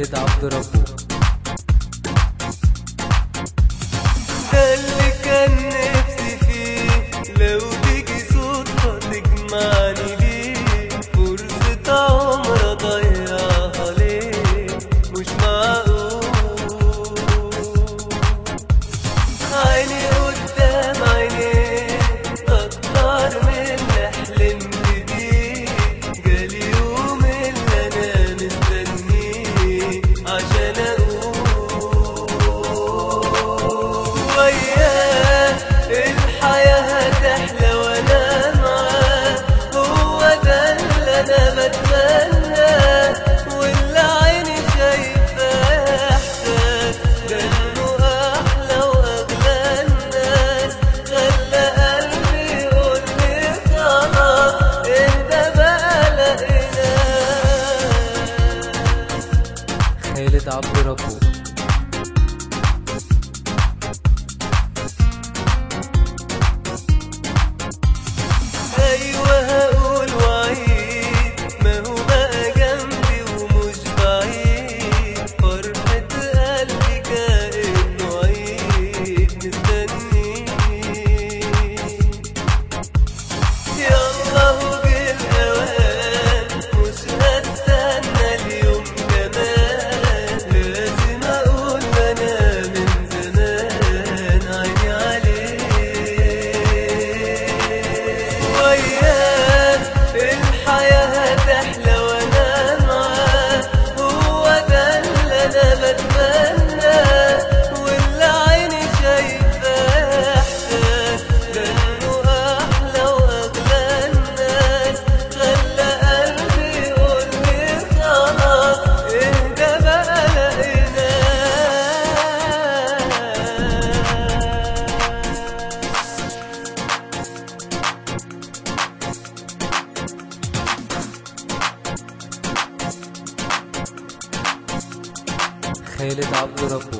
خالد عبد ربه ده اللي كان نفسي فيه لو تيجي صدفة تجمعني بيه فرصة عمر أضيعها ليه مش معقول عيني قدام عينيه أكتر من اللي حلمت بيه جالي يوم اللي أنا مستنيه عشان أقول وياه الحياة هتحلى وأنا معاه هو ده اللي أنا بتمناه واللي عيني شايفاه إحساس ده إنه أحلى وأغلى الناس خلى قلبي يقول لي خلاص أنت بقى لقيناه خالد عبد ربه ايوه هقول وعيد ما هو بقى جنبي ومش بعيد فرحة قلبي كأنه عيد مستنيه يلا هو جه الأوان مش هستنى اليوم كمان لازم أقول أنا من زمان عيني عليه وياه الحياة هتحلى وأنا معاه هو ده اللي أنا بتمناه واللي عيني شايفاه إحساس ده إنه أحلى وأغلى الناس خلى قلبي يقول لي خلاص اهدى بقى لقيناه خالد عبد ربه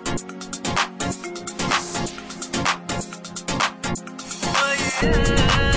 وياه